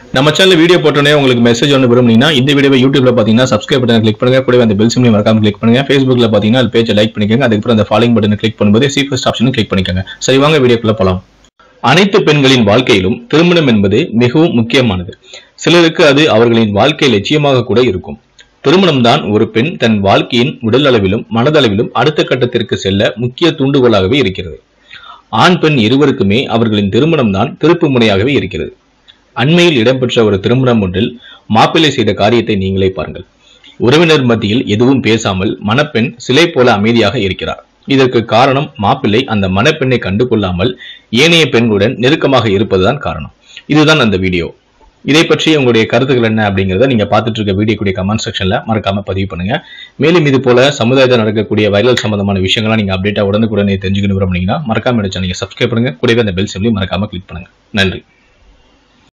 நம்ம channel video போட்டோன்னே உங்களுக்கு மெசேஜ் ஒன்று விரும்புனீங்கன்னா இந்த வீடியோவை யூடியூப்ல பார்த்தீங்கன்னா சப்ஸ்கிரைப் பட்டனை கிளிக் பண்ணுங்க கூடவே அந்த பெல் சிம்லையும் மறக்காம கிளிக் பண்ணுங்க ஃபேஸ்புக்ல பார்த்தீங்கன்னா அது பேஜை லைக் பண்ணிக்கோங்க அதுக்கப்புறம் அந்த ஃபாலோயிங் பட்டனை கிளிக் பண்ணும்போது சி ஃபர்ஸ்ட் ஆப்ஷனும் கிளிக் பண்ணிக்கோங்க சரி வாங்க வீடியோக்குள்ள போலாம் அனைத்து பெண்களின் வாழ்க்கையிலும் திருமணம் என்பது மிகவும் முக்கியமானது சிலருக்கு அது அவர்களின் வாழ்க்கை லட்சியமாக கூட இருக்கும் திருமணம் தான் ஒரு பெண் தன் வாழ்க்கையின் உடல் அளவிலும் மனதளவிலும் அடுத்த கட்டத்திற்கு செல்ல முக்கிய தூண்டுகோலாகவே இருக்கிறது ஆண் பெண் இருவருக்குமே அவர்களின் திருமணம் தான் திருப்பு முனையாகவே இருக்கிறது அண்மையில் இடம்பெற்ற ஒரு திருமணம் ஒன்றில் மாப்பிள்ளை செய்த காரியத்தை நீங்களே பாருங்கள் உறவினர் மத்தியில் எதுவும் பேசாமல் மணப்பெண் சிலை போல அமைதியாக இருக்கிறார் இதற்கு காரணம் மாப்பிள்ளை அந்த மணப்பெண்ணை கண்டு கொள்ளாமல் ஏனைய பெண்களுடன் நெருக்கமாக இருப்பதுதான் காரணம் இதுதான் அந்த வீடியோ இதை பற்றி உங்களுடைய கருத்துக்கள் என்ன அப்படிங்கிறத நீங்க பார்த்துட்டு இருக்க வீடியோ கூடிய கமெண்ட் செக்ஷன்ல மறக்காம பதிவு பண்ணுங்க மேலும் இது போல சமுதாயத்தில் நடக்கக்கூடிய வைரல் சம்பந்தமான விஷயங்கள்லாம் நீங்க அப்டேட்டா உடனுக்குடனே தெரிஞ்சுக்கணும் விரும்புனீங்கன்னா மறக்காம நினைச்சா நீங்க சப்ஸ்கிரைப் பண்ணுங்க கூடவே அந்த பெல் சிம்லையும் மறக்காம கிளிக் பண்ணுங்க நன்றி